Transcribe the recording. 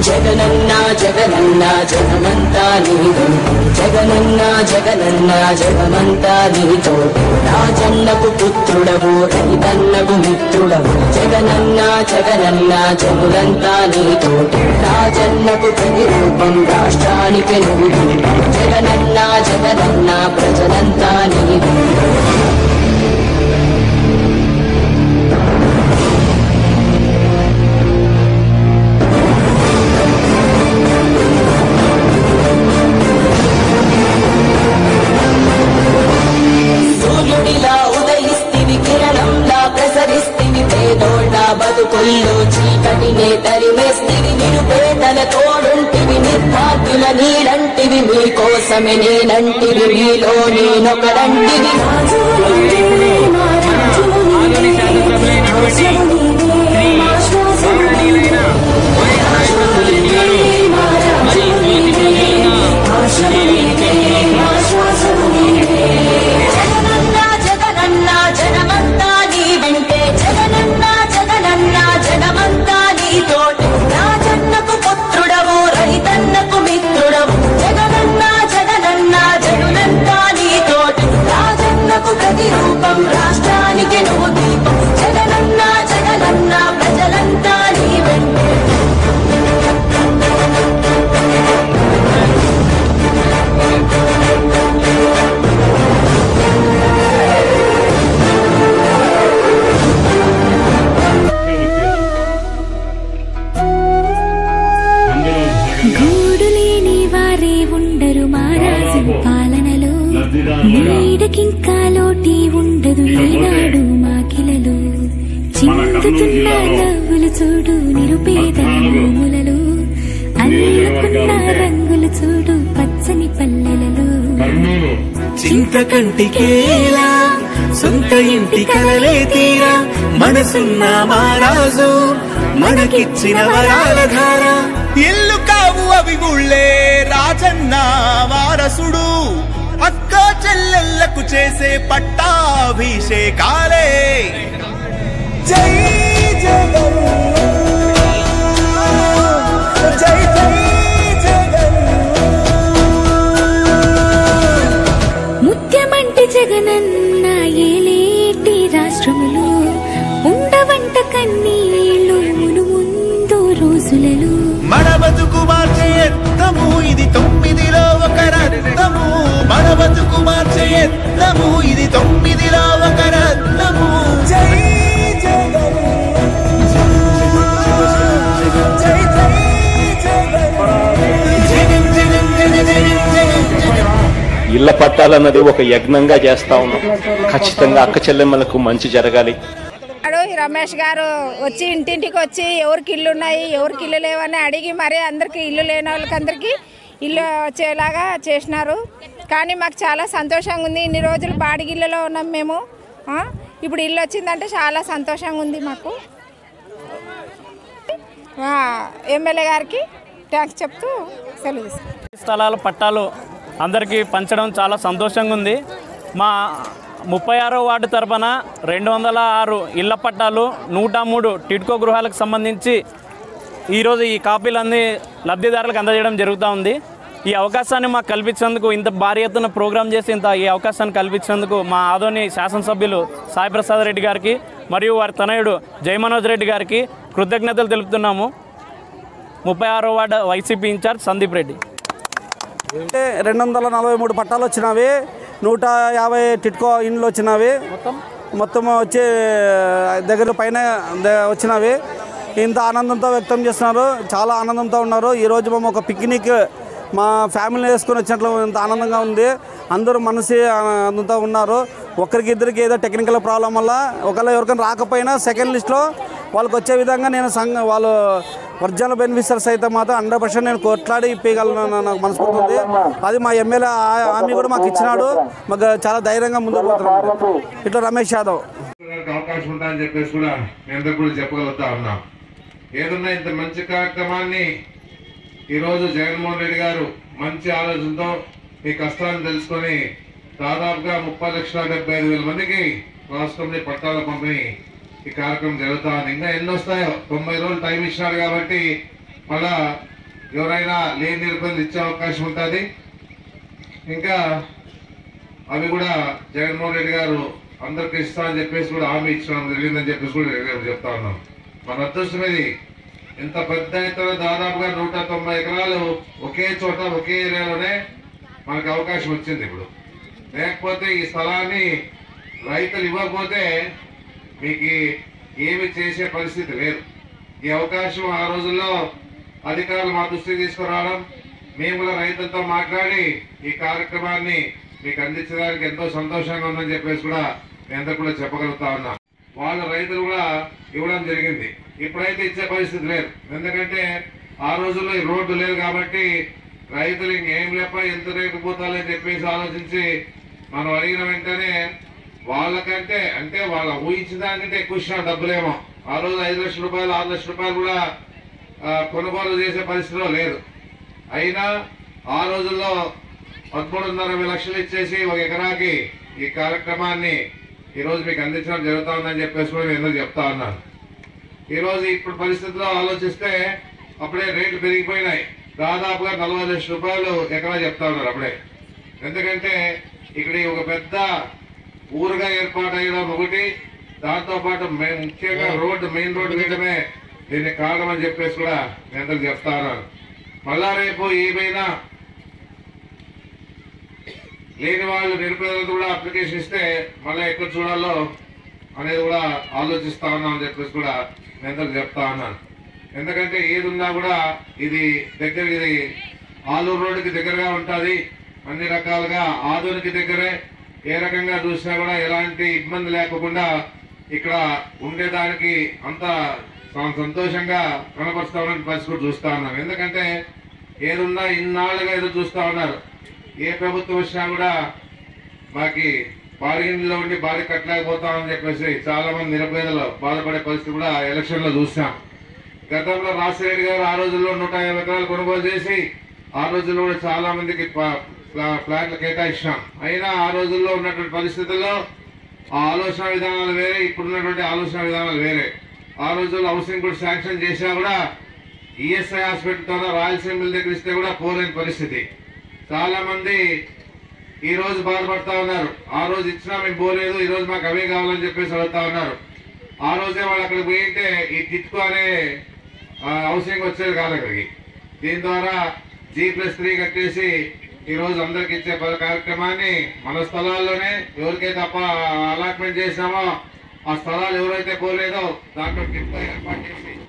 జగనన్న జగనన్న జగమంతా నీదు జగనన్న జగనన్న జగమంతా నీతో రాజన్నకు పుత్రుడవు రైతన్నకు మిత్రుడవు జగనన్న జగనన్న జగులంతా నీతో రాజన్నకు ప్రతిరూపం రాష్ట్రానికి నువ్వు జగనన్న జగనన్న ప్రజలంతా నీదు సూర్యుడిలా ఉదయిస్తివి కిరణంలా ప్రసరిస్తివి పేదోళ్ళ బతుకుల్లో చీకటినే తరిమేస్తివి నిరుపేదల తోడుంటివి నిర్భాగ్యుల నీడంటివి మీకోసమే నేనంటివి మీలో నేనొకడంటివి ఆదోని శాసనసభ్యులైనటువంటి శ్రీ గౌరవనీయులైన వైఎస్ రాజశేఖర రెడ్డి గారు మరి జ్యోతి జగనన్న జగనన్న జనమంతా నీ వెంటే జగనన్న జగనన్న జనమంతా నీతోటి రాజన్నకు పుత్రుడవు రైతన్నకు మిత్రుడవు జగనన్న జగనన్న జనులంతా నీతోటి రాజన్నకు ప్రతిరూపం రాష్ట్రానికి నువ్వు దీపం జగనన్న జగనన్న ప్రజలంతా నీ వెంటే అందులో భాగంగా గూడు లేని వారే ఉండరు మహారాజు పాలనలో నీడకింకా లోటి ఉండదు ఈనాడు మాకిలలో చిందుతున్న నవ్వులు చూడు నిరుపేదల భూములలో అల్లుకున్న రంగులు చూడు పచ్చని పల్లెలలో కర్నూలు చింత కంటికేలా సొంత ఇంటి కలలే తీరా మనసున్న మహారాజు మనకిచ్చిన వరాల ధార ఇల్లు కావు అవి గుళ్ళే రాజన్న వారసుడు అక్క చెల్లెళ్లకు చేసే పట్టాభిషేకాలే జై జగన్ జై జై జగన్ ముత్యమంటి జగనన్న ఏలేటి రాష్ట్రములు ఉండవంట కన్నీళ్ళు మును ముందు రోజులలో మన బతుకు మార్చే ఎత్తము ఇది తొమ్మిదిలో ఒక రత్నము మన బతుకు మార్చే ఎత్తము ఇది తొమ్మిదిలో ఒక రత్నము జై జగన్ జై జై జగన్ జగన్ జగన్ జగన్ జగన్ జగన్ జగన్ ఇళ్ల పట్టాలన్నది ఒక యజ్ఞంగా చేస్తా ఉన్నాం ఖచ్చితంగా అక్క చెల్లెమ్మలకు మంచి జరగాలి నాడు ఈ రమేష్ గారు వచ్చి ఇంటింటికి వచ్చి ఎవరికి ఇల్లు ఉన్నాయి ఎవరికి ఇల్లు లేవని అడిగి మరి అందరికి ఇల్లు లేని వాళ్ళకి అందరికీ ఇల్లు వచ్చేలాగా చేసినారు కానీ మాకు చాలా సంతోషంగా ఉంది ఇన్ని రోజులు బాడిగిళ్ళలో ఉన్నాం మేము ఆ, ఇప్పుడు ఇల్లు వచ్చిందంటే చాలా సంతోషంగా ఉంది మాకు ఆ, ఎమ్మెల్యే గారికి థ్యాంక్స్ చెప్తూ సెలవు తీసుకుంటాం స్థలాల పట్టాలు అందరికీ పంచడం చాలా సంతోషంగా ఉంది మా ముప్పై ఆరో వార్డు తరపున రెండు వందల ఆరు ఇళ్ల పట్టాలు నూట మూడు టిడ్కో గృహాలకు సంబంధించి ఈరోజు ఈ కాపీలన్నీ లబ్ధిదారులకు అందజేయడం జరుగుతూ ఉంది ఈ అవకాశాన్ని మాకు కల్పించినందుకు ఇంత భారీ ఎత్తున ప్రోగ్రాం చేసి ఇంత ఈ అవకాశాన్ని కల్పించినందుకు మా ఆదోని శాసనసభ్యులు సాయి ప్రసాద్ రెడ్డి గారికి మరియు వారి తనయుడు జయమనోజ్ రెడ్డి గారికి కృతజ్ఞతలు తెలుపుతున్నాము ముప్పై ఆరో వార్డు వైసీపీ ఇన్ఛార్జ్ సందీప్ రెడ్డి అంటే రెండు వందల నలభై మూడు పట్టాలు వచ్చినవి నూట యాభై టిట్కో ఇండ్లు వచ్చినవి మొత్తం వచ్చి దగ్గర పైన ద- వచ్చినవి ఇంత ఆనందంతో వ్యక్తం చేస్తున్నారు చాలా ఆనందంతో ఉన్నారు ఈరోజు మేము ఒక పిక్నిక్ మా ఫ్యామిలీ వేసుకొని వచ్చినట్లు ఇంత ఆనందంగా ఉంది అందరూ మనసి ఆనందంతో ఉన్నారు ఒకరికి ఇద్దరికి ఏదో టెక్నికల్ ప్రాబ్లం వల్ల ఒకవేళ ఎవరికైనా రాకపోయినా సెకండ్ లిస్ట్లో వాళ్ళకి వచ్చే విధంగా నేను సంఘ వాళ్ళు ఒరిజినల్ బెనిఫిషియర్స్ అయితే మాత్రం హండ్రెడ్ పర్సెంట్ నేను కొట్లాడి ఇప్పగలను నాకు మనస్ఫూర్తి ఉంది అది మా ఎమ్మెల్యే హామీ కూడా మాకు ఇచ్చినాడు మాకు చాలా ధైర్యంగా ముందుకు పోతున్నాం ఇట్లా రమేష్ యాదవ్ గారికి అవకాశం ఉంటుందని చెప్పేసి కూడా మేము అందరూ కూడా చెప్పగలుగుతా ఉన్నాం ఏదన్నా ఇంత మంచి కార్యక్రమాన్ని ఈరోజు జగన్మోహన్ రెడ్డి గారు మంచి ఆలోచనతో మీ కష్టాలను తెలుసుకొని దాదాపుగా ముప్పై లక్షల డెబ్బై ఐదు వేల మందికి రాష్ట్రంలో పట్టాల పంపిణీ ఈ కార్యక్రమం జరుగుతా ఉంది ఇంకా ఎన్ని వస్తాయో తొంభై రోజులు టైం ఇచ్చినారు కాబట్టి మళ్ళా ఎవరైనా లేని నిరుపేదలు ఇచ్చే అవకాశం ఉంటుంది ఇంకా అవి కూడా జగన్మోహన్ రెడ్డి గారు అందరికి ఇస్తా అని చెప్పేసి కూడా హామీ ఇచ్చడం జరిగిందని చెప్పేసి కూడా నేను చెప్తా ఉన్నాం మన అదృష్టం ఇది ఇంత పెద్ద ఎత్తున దాదాపుగా నూట తొంభై ఎకరాలు ఒకే చోట ఒకే ఏరియాలోనే మనకు అవకాశం వచ్చింది ఇప్పుడు లేకపోతే ఈ స్థలాన్ని రైతులు ఇవ్వకపోతే మీకు ఏమి చేసే పరిస్థితి లేదు ఈ అవకాశం ఆ రోజుల్లో అధికారులు మా దృష్టికి తీసుకురావడం మేము కూడా రైతులతో మాట్లాడి ఈ కార్యక్రమాన్ని మీకు అందించడానికి ఎంతో సంతోషంగా ఉందని చెప్పేసి కూడా నేను అందరికీ కూడా చెప్పగలుగుతా ఉన్నా వాళ్ళ రైతులు కూడా ఇవ్వడం జరిగింది ఇప్పుడైతే ఇచ్చే పరిస్థితి లేదు ఎందుకంటే ఆ రోజుల్లో ఈ రోడ్డు లేదు కాబట్టి రైతులు ఇంకేం లేప ఎంత రేటు పోతాలని చెప్పేసి ఆలోచించి మనం అడిగిన వెంటనే వాళ్ళకంటే అంటే వాళ్ళ ఊహించిన దానికంటే ఎక్కువ ఇచ్చిన డబ్బులేమో ఆ రోజు ఐదు లక్షల రూపాయలు ఆరు లక్షల రూపాయలు కూడా ఆ, కొనుగోలు చేసే పరిస్థితిలో లేదు అయినా ఆ రోజుల్లో పదమూడున్నర లక్షలు ఇచ్చేసి ఒక ఎకరాకి ఈ కార్యక్రమాన్ని ఈ రోజు మీకు అందించడం జరుగుతా ఉందని చెప్పేసి కూడా నేను ఎందుకు చెప్తా ఉన్నాను ఈ రోజు ఇప్పుడు పరిస్థితిలో ఆలోచిస్తే అప్పుడే రేట్లు పెరిగిపోయినాయి దాదాపుగా నలభై లక్షల రూపాయలు ఎకరా చెప్తా ఉన్నారు అప్పుడే ఎందుకంటే ఇక్కడ ఈ ఒక పెద్ద ఊరుగా ఏర్పాటు అయ్యడం ఒకటి దాంతో పాటు మెయిన్ ముఖ్యంగా రోడ్డు మెయిన్ రోడ్డు వేయడమే దీన్ని కారణం అని చెప్పేసి కూడా నేను అందరికి చెప్తా ఉన్నాను మళ్ళా రేపు ఏమైనా లేని వాళ్ళు నిరుపేదలకు కూడా అప్లికేషన్ ఇస్తే మళ్ళీ ఎక్కడ చూడాలో అనేది కూడా ఆలోచిస్తా ఉన్నాం అని చెప్పేసి కూడా నేను అందరికి చెప్తా ఉన్నాను ఎందుకంటే ఏది ఉన్నా కూడా ఇది దగ్గర ఇది ఆలూరు రోడ్డుకి దగ్గరగా ఉంటుంది అన్ని రకాలుగా ఆదోనికి దగ్గరే ఏ రకంగా చూసినా కూడా ఎలాంటి ఇబ్బంది లేకుండా ఇక్కడ ఉండేదానికి అంత సం- సంతోషంగా కనపరుస్తామని పరిస్థితి కూడా చూస్తా ఉన్నాం ఎందుకంటే ఏదున్నా ఇన్నాళ్ళుగా ఏదో చూస్తా ఉన్నారు ఏ ప్రభుత్వం వచ్చినా కూడా మాకి బారిగిన్లో ఉండి బారి కట్టలేకపోతామని చెప్పేసి చాలా మంది నిరుపేదలు బాధపడే పరిస్థితి కూడా ఎలక్షన్ లో చూసాం గతంలో రాజశేఖర్ గారు ఆ రోజుల్లో నూట యాభై ఎకరాలు కొనుగోలు చేసి ఆ రోజుల్లో కూడా చాలా మందికి ప- ఫ్లా- ఫ్లాట్లు కేటాయించాం అయినా ఆ రోజుల్లో ఉన్నటువంటి పరిస్థితుల్లో ఆ ఆలోచన విధానాలు వేరే ఇప్పుడున్నటువంటి ఆలోచన విధానాలు వేరే ఆ రోజుల్లో హౌసింగ్ కూడా శాంక్షన్ చేసినా కూడా ఈఎస్ఐ హాస్పిటల్తో రాయలసీమ మిల్ దగ్గర ఇస్తే కూడా పోలేని పరిస్థితి చాలా మంది ఈ రోజు బాధపడతా ఉన్నారు ఆ రోజు ఇచ్చినా మేము పోలేదు ఈ రోజు మాకు అవే కావాలని చెప్పేసి అడుగుతా ఉన్నారు ఆ రోజే వాళ్ళు అక్కడికి పోయింటే ఈ టిట్కో అనే ఆ, హౌసింగ్ వచ్చేది కాదు అక్కడికి దీని ద్వారా జీ ప్లస్ త్రీ కట్టేసి ఈ రోజు అందరికి ఇచ్చే ప- కార్యక్రమాన్ని మన స్థలాల్లోనే ఎవరికైతే అప్ప అలాట్మెంట్ చేసామో ఆ స్థలాలు ఎవరైతే పోలేదో దాంట్లో టిట్కో ఏర్పాటు చేసి